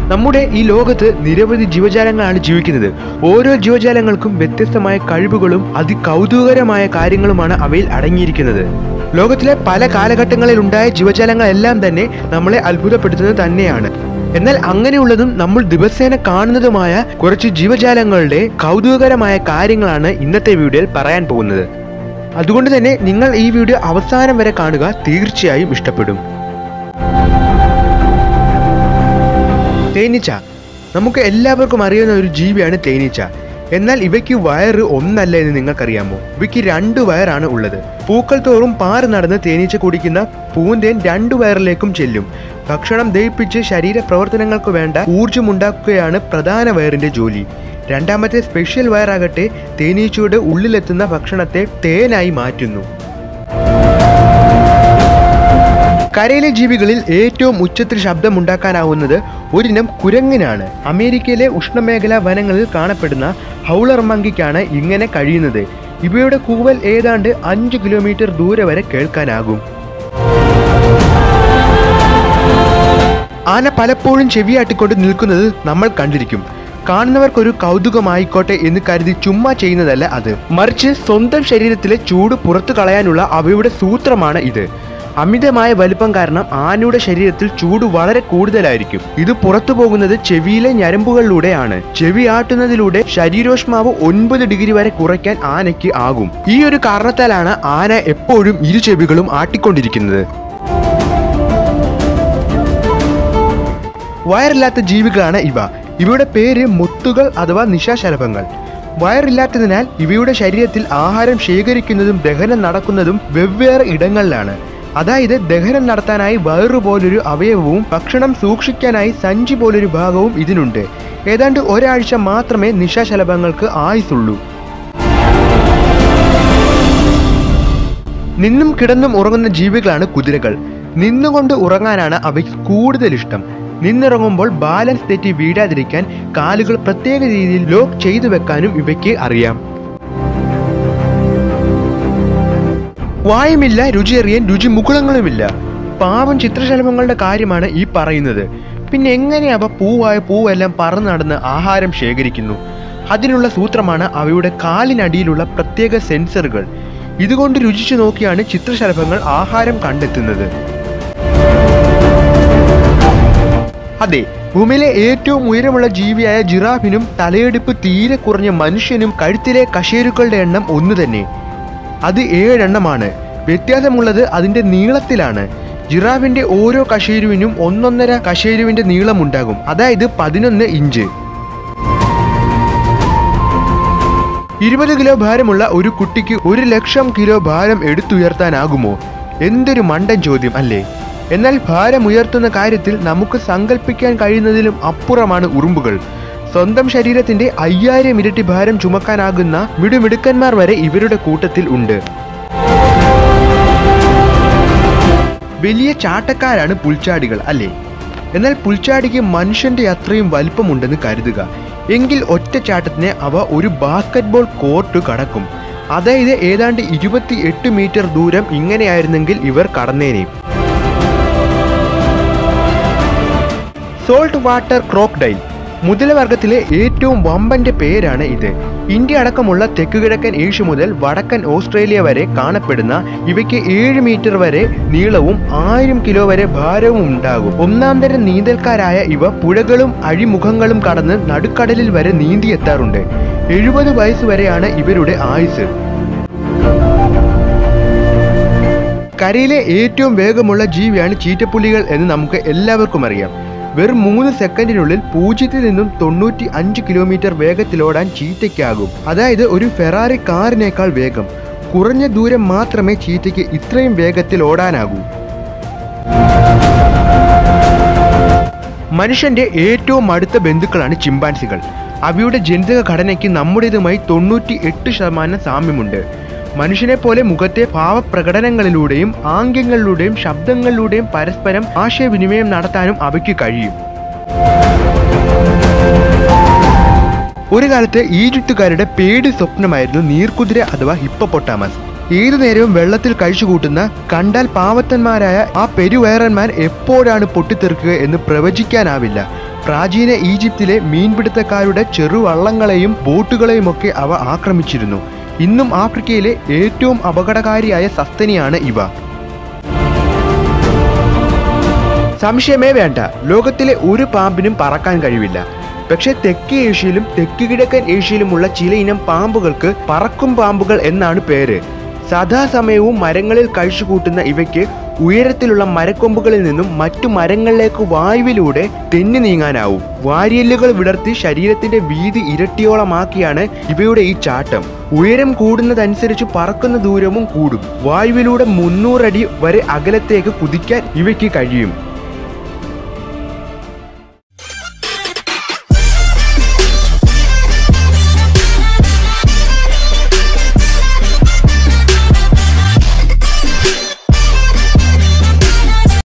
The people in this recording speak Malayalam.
നമ്മുടെ ഈ ലോകത്ത് നിരവധി ജീവജാലങ്ങളാണ് ജീവിക്കുന്നത് ഓരോ ജീവജാലങ്ങൾക്കും വ്യത്യസ്തമായ കഴിവുകളും അതികൗതുകകരമായ കാര്യങ്ങളുമാണ് അവയിൽ അടങ്ങിയിരിക്കുന്നത് ലോകത്തിലെ പല കാലഘട്ടങ്ങളിൽ ഉണ്ടായ ജീവജാലങ്ങളെല്ലാം തന്നെ നമ്മളെ അത്ഭുതപ്പെടുത്തുന്നത് തന്നെയാണ് എന്നാൽ അങ്ങനെയുള്ളതും നമ്മൾ ദിവസേന കാണുന്നതുമായ കുറച്ച് ജീവജാലങ്ങളുടെ കൗതുകകരമായ കാര്യങ്ങളാണ് ഇന്നത്തെ വീഡിയോയിൽ പറയാൻ പോകുന്നത് അതുകൊണ്ട് തന്നെ നിങ്ങൾ ഈ വീഡിയോ അവസാനം വരെ കാണുക തീർച്ചയായും ഇഷ്ടപ്പെടും തേനീച്ച നമുക്ക് എല്ലാവർക്കും അറിയുന്ന ഒരു ജീവിയാണ് തേനീച്ച എന്നാൽ ഇവയ്ക്ക് വയറ് ഒന്നല്ല എന്ന് നിങ്ങൾക്കറിയാമോ ഇവയ്ക്ക് രണ്ട് വയറാണ് ഉള്ളത് പൂക്കൾ തോറും പാറ് നടന്ന് തേനീച്ച കുടിക്കുന്ന പൂന്തേൻ രണ്ടു വയറിലേക്കും ചെല്ലും ഭക്ഷണം ദഹിപ്പിച്ച് ശരീര പ്രവർത്തനങ്ങൾക്ക് വേണ്ട ഊർജമുണ്ടാക്കുകയാണ് പ്രധാന വയറിന്റെ ജോലി രണ്ടാമത്തെ സ്പെഷ്യൽ വയറാകട്ടെ തേനീച്ചയുടെ ഉള്ളിലെത്തുന്ന ഭക്ഷണത്തെ തേനായി മാറ്റുന്നു കരയിലെ ജീവികളിൽ ഏറ്റവും ഉച്ചത്തിൽ ശബ്ദമുണ്ടാക്കാനാവുന്നത് ഒരിനം കുരങ്ങിനാണ് അമേരിക്കയിലെ ഉഷ്ണമേഖലാ വനങ്ങളിൽ കാണപ്പെടുന്ന ഹൗളർ മങ്കിക്കാണ് ഇങ്ങനെ കഴിയുന്നത് ഇവയുടെ കൂവൽ ഏതാണ്ട് അഞ്ച് കിലോമീറ്റർ ദൂരെ വരെ കേൾക്കാനാകും ആന പലപ്പോഴും ചെവിയാട്ടിക്കൊണ്ട് നിൽക്കുന്നത് നമ്മൾ കണ്ടിരിക്കും കാണുന്നവർക്കൊരു കൗതുകമായിക്കോട്ടെ എന്ന് കരുതി ചുമ്മാ ചെയ്യുന്നതല്ല അത് മറിച്ച് സ്വന്തം ശരീരത്തിലെ ചൂട് പുറത്തു കളയാനുള്ള അവയുടെ സൂത്രമാണ് ഇത് അമിതമായ വലിപ്പം കാരണം ആനയുടെ ശരീരത്തിൽ ചൂട് വളരെ കൂടുതലായിരിക്കും ഇത് പുറത്തു പോകുന്നത് ചെവിയിലെ ഞരമ്പുകളിലൂടെയാണ് ചെവി ആട്ടുന്നതിലൂടെ ശരീരോഷ്മാവ് ഒൻപത് ഡിഗ്രി വരെ കുറയ്ക്കാൻ ആനയ്ക്ക് ആകും ഈ ഒരു കാരണത്താലാണ് ആന എപ്പോഴും ഇരു ചെവികളും ആട്ടിക്കൊണ്ടിരിക്കുന്നത് വയറില്ലാത്ത ജീവികളാണ് ഇവ ഇവയുടെ പേര് മുത്തുകൾ അഥവാ നിശാശലഭങ്ങൾ വയറില്ലാത്തതിനാൽ ഇവയുടെ ശരീരത്തിൽ ആഹാരം ശേഖരിക്കുന്നതും ദഹനം നടക്കുന്നതും വെവ്വേറെ ഇടങ്ങളിലാണ് അതായത് ദഹനം നടത്താനായി വയറു പോലൊരു അവയവവും ഭക്ഷണം സൂക്ഷിക്കാനായി സഞ്ചി പോലൊരു ഭാഗവും ഇതിനുണ്ട് ഏതാണ്ട് ഒരാഴ്ച മാത്രമേ നിശാശലഭങ്ങൾക്ക് ആയുസുള്ളൂ നിന്നും കിടന്നും ഉറങ്ങുന്ന ജീവികളാണ് കുതിരകൾ നിന്നുകൊണ്ട് ഉറങ്ങാനാണ് അവയ്ക്ക് കൂടുതൽ ഇഷ്ടം നിന്നിറങ്ങുമ്പോൾ ബാലൻസ് തെറ്റി വീഴാതിരിക്കാൻ കാലുകൾ പ്രത്യേക രീതിയിൽ ലോക്ക് ചെയ്തു വെക്കാനും ഇവയ്ക്ക് അറിയാം വായുമില്ല രുചിയറിയാൻ രുചി മുകുളങ്ങളുമില്ല പാവം ചിത്രശലഭങ്ങളുടെ കാര്യമാണ് ഈ പറയുന്നത് പിന്നെ എങ്ങനെ അവ പൂവായ പൂവെല്ലാം പറന്നു നടന്ന് ആഹാരം ശേഖരിക്കുന്നു അതിനുള്ള സൂത്രമാണ് അവയുടെ കാലിനടിയിലുള്ള പ്രത്യേക സെൻസറുകൾ ഇതുകൊണ്ട് രുചിച്ചു നോക്കിയാണ് ചിത്രശലഭങ്ങൾ ആഹാരം കണ്ടെത്തുന്നത് അതെ ഭൂമിയിലെ ഏറ്റവും ഉയരമുള്ള ജീവിയായ ജിറാഫിനും തലയെടുപ്പ് തീരെ കുറഞ്ഞ മനുഷ്യനും കഴുത്തിലെ കശേരുക്കളുടെ എണ്ണം ഒന്നു തന്നെ അത് ഏഴെണ്ണമാണ് വ്യത്യാസമുള്ളത് അതിന്റെ നീളത്തിലാണ് ജിറാഫിന്റെ ഓരോ കശേരുവിനും ഒന്നൊന്നര കശേരുവിന്റെ നീളമുണ്ടാകും അതായത് പതിനൊന്ന് ഇഞ്ച് ഇരുപത് കിലോ ഭാരമുള്ള ഒരു കുട്ടിക്ക് ഒരു ലക്ഷം കിലോ ഭാരം എടുത്തുയർത്താനാകുമോ എന്തൊരു മണ്ടൻ ചോദ്യം അല്ലേ എന്നാൽ ഭാരം ഉയർത്തുന്ന കാര്യത്തിൽ നമുക്ക് സങ്കല്പിക്കാൻ കഴിയുന്നതിലും അപ്പുറമാണ് ഉറുമ്പുകൾ സ്വന്തം ശരീരത്തിന്റെ അയ്യായിരം ഇരട്ടി ഭാരം ചുമക്കാനാകുന്ന മിടുമിടുക്കന്മാർ വരെ ഇവരുടെ കൂട്ടത്തിൽ ഉണ്ട് വലിയ ചാട്ടക്കാരാണ് പുൽച്ചാടികൾ അല്ലേ എന്നാൽ പുൽച്ചാടിക്ക് മനുഷ്യന്റെ അത്രയും വലിപ്പമുണ്ടെന്ന് കരുതുക എങ്കിൽ ഒറ്റച്ചാട്ടത്തിന് അവ ഒരു ബാസ്കറ്റ്ബോൾ കോർട്ട് കടക്കും അതായത് ഏതാണ്ട് ഇരുപത്തി എട്ട് മീറ്റർ ദൂരം ഇങ്ങനെയായിരുന്നെങ്കിൽ ഇവർ കടന്നേനെ സോൾട്ട് വാട്ടർ ക്രോക്ഡൈൽ മുതലവർഗത്തിലെ ഏറ്റവും വമ്പന്റെ പേരാണ് ഇത് ഇന്ത്യ അടക്കമുള്ള തെക്കുകിഴക്കൻ ഏഷ്യ മുതൽ വടക്കൻ ഓസ്ട്രേലിയ വരെ കാണപ്പെടുന്ന ഇവയ്ക്ക് ഏഴ് മീറ്റർ വരെ നീളവും ആയിരം കിലോ വരെ ഭാരവും ഉണ്ടാകും ഒന്നാം തരം നീന്തൽക്കാരായ ഇവ പുഴകളും അഴിമുഖങ്ങളും കടന്ന് നടുക്കടലിൽ വരെ നീന്തിയെത്താറുണ്ട് എഴുപത് വയസ്സ് വരെയാണ് ഇവരുടെ ആയുസ് കരയിലെ ഏറ്റവും വേഗമുള്ള ജീവിയാണ് ചീറ്റപ്പുലികൾ എന്ന് നമുക്ക് എല്ലാവർക്കും അറിയാം വെറും മൂന്ന് സെക്കൻഡിനുള്ളിൽ പൂജ്യത്തിൽ നിന്നും തൊണ്ണൂറ്റി അഞ്ച് കിലോമീറ്റർ വേഗത്തിലോടാൻ ചീറ്റയ്ക്കാകും അതായത് ഒരു ഫെറാറി കാറിനേക്കാൾ വേഗം കുറഞ്ഞ ദൂരം മാത്രമേ ചീറ്റയ്ക്ക് ഇത്രയും വേഗത്തിൽ ഓടാനാകൂ മനുഷ്യന്റെ ഏറ്റവും അടുത്ത ബന്ധുക്കളാണ് ചിമ്പാൻസികൾ അവയുടെ ജനിതക ഘടനയ്ക്ക് നമ്മുടേതുമായി തൊണ്ണൂറ്റി എട്ട് ശതമാനം സാമ്യമുണ്ട് മനുഷ്യനെ പോലെ മുഖത്തെ ഭാവപ്രകടനങ്ങളിലൂടെയും ആംഗ്യങ്ങളിലൂടെയും ശബ്ദങ്ങളിലൂടെയും പരസ്പരം ആശയവിനിമയം നടത്താനും അവയ്ക്ക് കഴിയും ഒരു കാലത്ത് ഈജിപ്തുകാരുടെ പേടി സ്വപ്നമായിരുന്നു നീർക്കുതിര അഥവാ ഹിപ്പപ്പൊട്ടാമസ് ഏതു നേരവും വെള്ളത്തിൽ കഴിച്ചുകൂട്ടുന്ന കണ്ടാൽ പാവത്തന്മാരായ ആ പെരുവയറന്മാർ എപ്പോഴാണ് പൊട്ടിത്തെറിക്കുക എന്ന് പ്രവചിക്കാനാവില്ല പ്രാചീന ഈജിപ്തിലെ മീൻപിടുത്തക്കാരുടെ ചെറുവള്ളങ്ങളെയും ബോട്ടുകളെയും ഒക്കെ അവ ആക്രമിച്ചിരുന്നു ഇന്നും ആഫ്രിക്കയിലെ ഏറ്റവും അപകടകാരിയായ സസ്തനിയാണ് ഇവ സംശയമേ വേണ്ട ലോകത്തിലെ ഒരു പാമ്പിനും പറക്കാൻ കഴിവില്ല പക്ഷെ തെക്കേ ഏഷ്യയിലും തെക്ക് കിഴക്കൻ ഏഷ്യയിലുമുള്ള ചില ഇനം പാമ്പുകൾക്ക് പറക്കും പാമ്പുകൾ എന്നാണ് പേര് സദാസമയവും മരങ്ങളിൽ കഴിച്ചുകൂട്ടുന്ന ഇവയ്ക്ക് ഉയരത്തിലുള്ള മരക്കൊമ്പുകളിൽ നിന്നും മറ്റു മരങ്ങളിലേക്ക് വായുവിലൂടെ തെന്നി നീങ്ങാനാവും വാരിയല്ലുകൾ വിടർത്തി ശരീരത്തിന്റെ വീതി ഇരട്ടിയോളമാക്കിയാണ് ഇവയുടെ ഈ ചാട്ടം ഉയരം കൂടുന്നതനുസരിച്ച് പറക്കുന്ന ദൂരവും കൂടും വായുവിലൂടെ മുന്നൂറടി വരെ അകലത്തേക്ക് കുതിക്കാൻ ഇവയ്ക്ക് കഴിയും